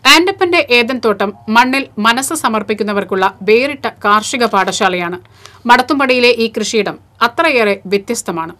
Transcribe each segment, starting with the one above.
ആൻഡപ്പന്റെ ഏതൻ തോട്ടം മണ്ണിൽ മനസ്സ് സമർപ്പിക്കുന്നവർക്കുള്ള വേറിട്ട കാർഷിക പാഠശാലയാണ് മടത്തുംപടിയിലെ ഈ കൃഷിയിടം അത്രയേറെ വ്യത്യസ്തമാണ്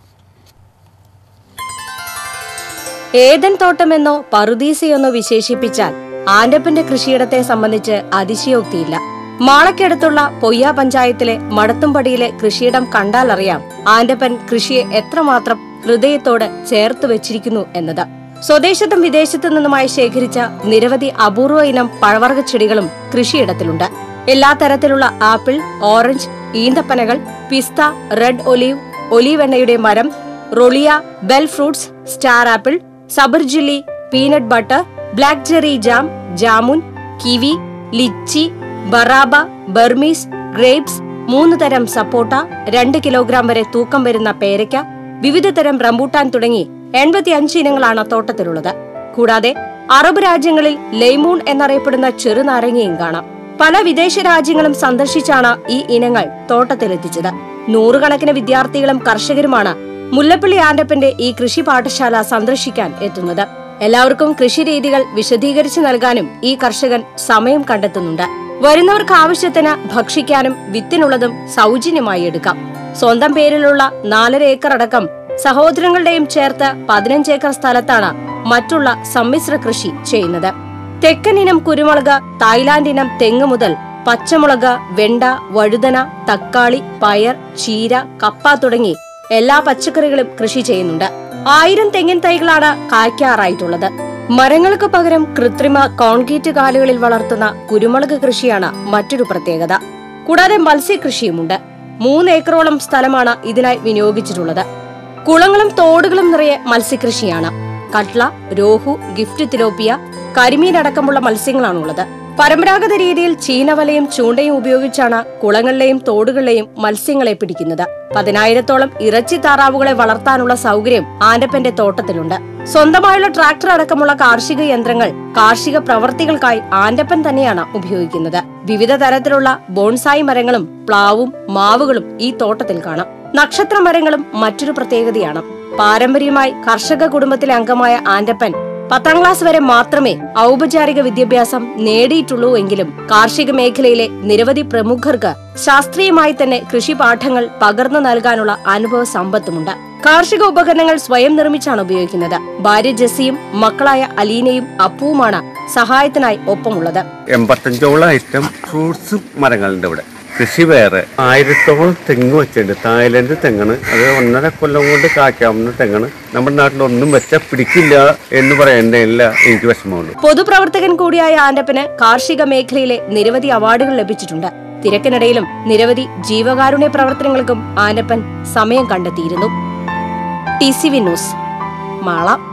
ഏതൻ തോട്ടമെന്നോ പറുദീസയെന്നോ വിശേഷിപ്പിച്ചാൽ ആൻഡപ്പന്റെ കൃഷിയിടത്തെ സംബന്ധിച്ച് അതിശയോക്തിയില്ല മാളയ്ക്കടുത്തുള്ള പൊയ്യ പഞ്ചായത്തിലെ മടത്തുംപടിയിലെ കൃഷിയിടം കണ്ടാലറിയാം ആൻഡപ്പൻ കൃഷിയെ എത്രമാത്രം ഹൃദയത്തോട് ചേർത്ത് വെച്ചിരിക്കുന്നു എന്നത് സ്വദേശത്തും വിദേശത്തു നിന്നുമായി ശേഖരിച്ച നിരവധി അപൂർവ ഇനം പഴവർഗ്ഗ ചെടികളും കൃഷിയിടത്തിലുണ്ട് എല്ലാ തരത്തിലുള്ള ആപ്പിൾ ഓറഞ്ച് ഈന്തപ്പനകൾ പിസ്ത റെഡ് ഒലീവ് ഒലീവ് എണ്ണയുടെ മരം റൊളിയ ബെൽ ഫ്രൂട്ട്സ് സ്റ്റാർ ആപ്പിൾ സബർജില്ലി peanut butter black cherry jam ജാമുൻ കിവി ലിച്ചി ബറാബ ബർമീസ് ഗ്രേപ്സ് മൂന്ന് തരം സപ്പോട്ട രണ്ട് കിലോഗ്രാം വരെ തൂക്കം വരുന്ന പേരയ്ക്ക വിവിധ തരം റംബൂട്ടാൻ തുടങ്ങി എൺപത്തിയഞ്ച് ഇനങ്ങളാണ് തോട്ടത്തിലുള്ളത് കൂടാതെ അറബ് രാജ്യങ്ങളിൽ ലെയ്മൂൺ എന്നറിയപ്പെടുന്ന ചെറുനാരങ്ങയും കാണാം പല വിദേശ രാജ്യങ്ങളും സന്ദർശിച്ചാണ് ഈ ഇനങ്ങൾ തോട്ടത്തിലെത്തിച്ചത് നൂറുകണക്കിന് വിദ്യാർത്ഥികളും കർഷകരുമാണ് മുല്ലപ്പള്ളി ആൻഡപ്പന്റെ ഈ കൃഷി പാഠശാല സന്ദർശിക്കാൻ എത്തുന്നത് എല്ലാവർക്കും കൃഷി രീതികൾ വിശദീകരിച്ചു നൽകാനും ഈ കർഷകൻ സമയം കണ്ടെത്തുന്നുണ്ട് വരുന്നവർക്ക് ആവശ്യത്തിന് ഭക്ഷിക്കാനും വിത്തിനുള്ളതും സൗജന്യമായി എടുക്കാം സ്വന്തം പേരിലുള്ള നാലര ഏക്കർ അടക്കം സഹോദരങ്ങളുടെയും ചേർത്ത് പതിനഞ്ച് ഏക്കർ സ്ഥലത്താണ് മറ്റുള്ള സമ്മിശ്ര കൃഷി ചെയ്യുന്നത് തെക്കൻ ഇനം കുരുമുളക് തായ്ലാന്റ് ഇനം തെങ്ങ് മുതൽ പച്ചമുളക് വെണ്ട വഴുതന തക്കാളി പയർ ചീര കപ്പ തുടങ്ങി എല്ലാ പച്ചക്കറികളും കൃഷി ചെയ്യുന്നുണ്ട് ആയിരം തെങ്ങിൻ തൈകളാണ് കായ്ക്കാറായിട്ടുള്ളത് മരങ്ങൾക്ക് പകരം കൃത്രിമ കോൺക്രീറ്റ് കാലുകളിൽ വളർത്തുന്ന കുരുമുളക് കൃഷിയാണ് മറ്റൊരു പ്രത്യേകത കൂടാതെ മത്സ്യകൃഷിയുമുണ്ട് മൂന്ന് ഏക്കറോളം സ്ഥലമാണ് ഇതിനായി വിനിയോഗിച്ചിട്ടുള്ളത് കുളങ്ങളും തോടുകളും നിറയെ മത്സ്യകൃഷിയാണ് കട്ട്ല രോഹു ഗിഫ്റ്റ് തിലോപ്പിയ കരിമീൻ അടക്കമുള്ള മത്സ്യങ്ങളാണുള്ളത് പരമ്പരാഗത രീതിയിൽ ചീനവലയും ചൂണ്ടയും ഉപയോഗിച്ചാണ് കുളങ്ങളിലെയും തോടുകളിലെയും മത്സ്യങ്ങളെ പിടിക്കുന്നത് പതിനായിരത്തോളം ഇറച്ചി താറാവുകളെ വളർത്താനുള്ള സൗകര്യം ആൻഡപ്പന്റെ തോട്ടത്തിലുണ്ട് സ്വന്തമായുള്ള ട്രാക്ടർ അടക്കമുള്ള കാർഷിക യന്ത്രങ്ങൾ കാർഷിക പ്രവർത്തികൾക്കായി ആൻഡപ്പൻ തന്നെയാണ് ഉപയോഗിക്കുന്നത് വിവിധ തരത്തിലുള്ള ബോൺസായി മരങ്ങളും പ്ലാവും മാവുകളും ഈ തോട്ടത്തിൽ കാണാം നക്ഷത്ര മരങ്ങളും മറ്റൊരു പ്രത്യേകതയാണ് പാരമ്പര്യമായി കർഷക കുടുംബത്തിലെ അംഗമായ ആൻഡപ്പൻ പത്താം ക്ലാസ് വരെ മാത്രമേ ഔപചാരിക വിദ്യാഭ്യാസം നേടിയിട്ടുള്ളൂ എങ്കിലും കാർഷിക മേഖലയിലെ നിരവധി പ്രമുഖർക്ക് ശാസ്ത്രീയമായി തന്നെ കൃഷി പാഠങ്ങൾ പകർന്നു നൽകാനുള്ള അനുഭവ സമ്പത്തുമുണ്ട് കാർഷിക ഉപകരണങ്ങൾ സ്വയം നിർമ്മിച്ചാണ് ഉപയോഗിക്കുന്നത് ഭാര്യ ജെസ്സിയും മക്കളായ അലീനയും അപ്പുവുമാണ് സഹായത്തിനായി ഒപ്പമുള്ളത് എൺപത്തഞ്ചോളം ഐറ്റം ഫ്രൂട്ട്സ് മരങ്ങളുണ്ട് ഇവിടെ കൃഷി വേറെ ആയിരത്തോളം തെങ്ങ് വെച്ചിട്ടുണ്ട് തായ്ലൻഡ് തെങ്ങാണ് അത് ഒന്നര കൊല്ലം കൊണ്ട് കായ്ക്കാവുന്ന തെങ്ങാണ് നമ്മുടെ നാട്ടിലൊന്നും വെച്ചാൽ പിടിക്കില്ല എന്ന് പറയേണ്ടതില്ല എനിക്ക് വിഷമമുള്ളൂ പൊതുപ്രവർത്തകൻ കൂടിയായ ആൻഡപ്പന് കാർഷിക മേഖലയിലെ നിരവധി അവാർഡുകൾ ലഭിച്ചിട്ടുണ്ട് തിരക്കിനിടയിലും നിരവധി ജീവകാരുണ്യ പ്രവർത്തനങ്ങൾക്കും ആൻഡപ്പൻ സമയം കണ്ടെത്തിയിരുന്നു T C V news Mala